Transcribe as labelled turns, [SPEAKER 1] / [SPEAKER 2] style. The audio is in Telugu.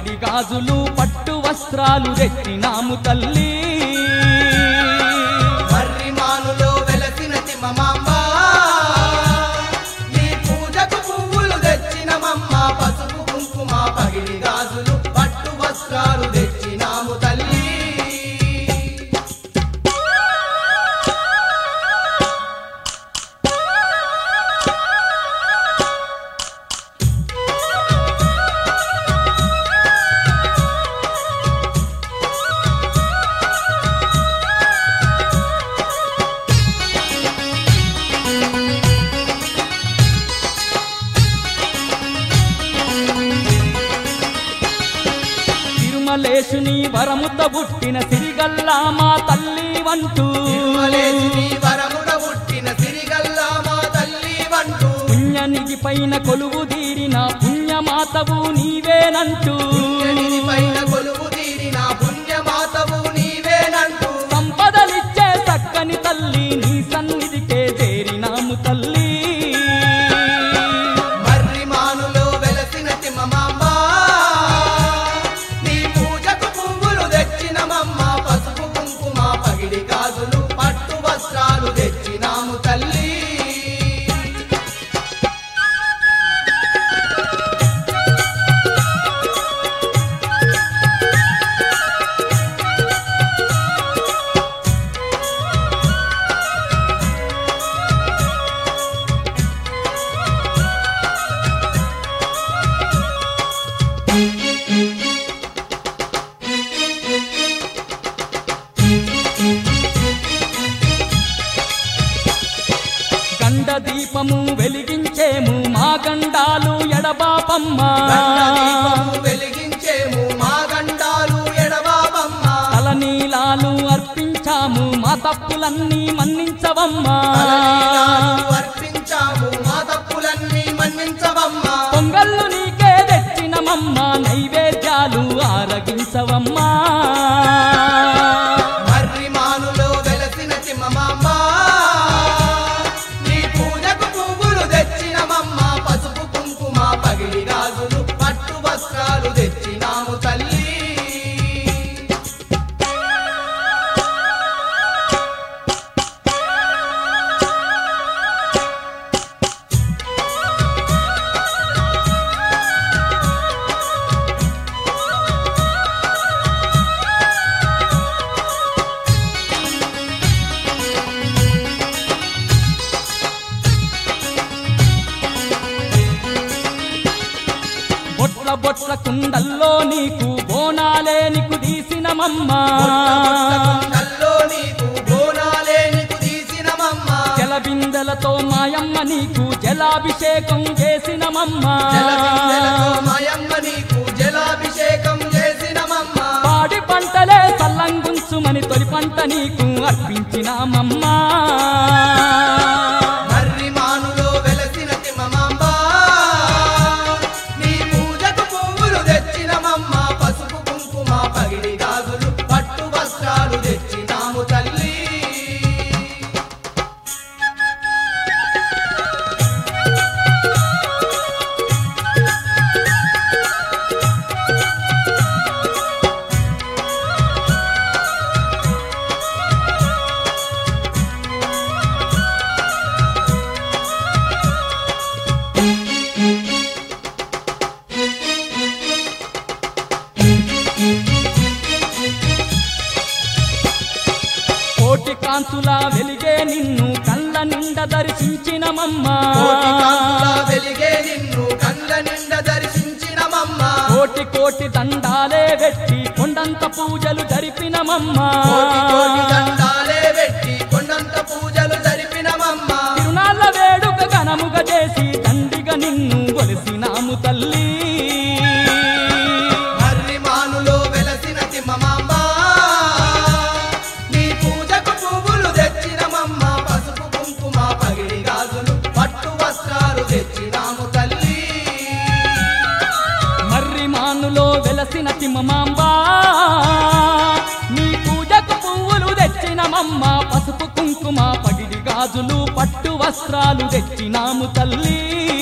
[SPEAKER 1] పగిడి గాజులు పట్టు వస్త్రాలు తెచ్చినాము తల్లి
[SPEAKER 2] మర్రి మానులో వెలసిన తిమ్మమాంబ నీ పూజకు పువ్వులు తెచ్చినమమ్మ పసుపు కుంకుమ పగిడి గాజులు పట్టు వస్త్రాలు తెచ్చినాము తల్లి
[SPEAKER 1] తిరుమలేశుని వరముత పుట్టిన సిరిగల్లా మా తల్లి వంటూ
[SPEAKER 2] తిరుమలేశుని వరమున పుట్టిన సిరిగల్లా మా తల్లి వంటూ
[SPEAKER 1] పుణ్యనిధి పైన కొలువు తీరిన పుణ్యమాతవు నీవేనంటూ
[SPEAKER 2] పుణ్యనిధి పైన కొలువు తీరిన పుణ్యమాతవు నీవేనంటూ
[SPEAKER 1] సంపదలిచ్చే చక్కని తల్లి నీ సన్నిధికే చేరినాము తల్లి
[SPEAKER 2] మర్రి మానులో వెలసిన తిమ్మమాంబ నీ పూజకు పువ్వులు తెచ్చినమమ్మ పసుపు కుంకుమ పగిడి గాజులు పట్టు వస్త్రాలు తెచ్చినాము తల్లి
[SPEAKER 1] గండ దీపము వెలిగించేము మా గండాలు ఎడబాపమ్మ
[SPEAKER 2] గండదీపము వెలిగించేము మా గండాలు ఎడబాబమ్మ
[SPEAKER 1] తలనీలాలు అర్పించాము మా తప్పులన్నీ మన్నించవమ్మా
[SPEAKER 2] తలనీలాలు అర్పించాము మా తప్పులన్నీ మన్నించవమ్మా
[SPEAKER 1] పొంగళ్ళు నీకే తెచ్చినమమ్మ నైవేద్యాలు ఆరగించవమ్మా
[SPEAKER 2] మర్రి మానులో వెలసిన తిమ్మమాంబ నీ పూజకు పువ్వులు తెచ్చినమమ్మ పసుపు కుంకుమ పగిలి గాజులు పట్టు వస్త్రాలు తెచ్చినాము తల్లి
[SPEAKER 1] బొట్ల బొట్ల కుండల్లో నీకు బోనాలే నీకు తీసినమమ్మా
[SPEAKER 2] నల్లో నీకు బోనాలే నీకు తీసినమమ్మ
[SPEAKER 1] జలబిందెలతో మాయమ్మ నీకు జలాభిషేకం చేసినమమ్మా
[SPEAKER 2] జలబిందెలతో మాయమ్మ నీకు జలాభిషేకం చేసినమమ్మ
[SPEAKER 1] పాడి పంటలే సల్లంగుంచుమని తొలి పంట నీకు అర్పించినామమ్మా
[SPEAKER 2] మర్రి మానులో వెలసిన తిమ్మమాంబ నీ పూజకు పువ్వులు తెచ్చినమమ్మ పసుపు కుంకుమ పగిడి గాజులు పట్టు వస్త్రాలు తెచ్చినాము తల్లి
[SPEAKER 1] కోటి కాంతులా వెలిగే నిన్ను కళ్ళ నిండ దర్శించినమమ్మా
[SPEAKER 2] కోటి కాంతుల వెలిగే నిన్ను కళ్ళ నిండ దర్శించినమమ్మ
[SPEAKER 1] కోటి కోటి దండాలే పెట్టి కొండంత పూజలు జరిపినమమ్మా
[SPEAKER 2] కోటి కోటి దండాలే పెట్టి కొండంత పూజలు జరిపినమమ్మ
[SPEAKER 1] తిరునాళ్ళ వేడుక ఘనముగా చేసి దండిగా నిన్ను కొలిసినాము తల్లి
[SPEAKER 2] మర్రి మానులో వెలసిన తిమ్మమాంబ నీ పూజకు పువ్వులు తెచ్చినమమ్మ పసుపు కుంకుమ పగిడి గాజులు పట్టు వస్త్రాలు తెచ్చినాము తల్లి
[SPEAKER 1] మర్రి మానులో వెలసిన తిమ్మమాంబా నీ పూజకు పువ్వులు తెచ్చినమమ్మ పసుపు కుంకుమ పగిడి గాజులు పట్టు వస్త్రాలు తెచ్చినాము తల్లి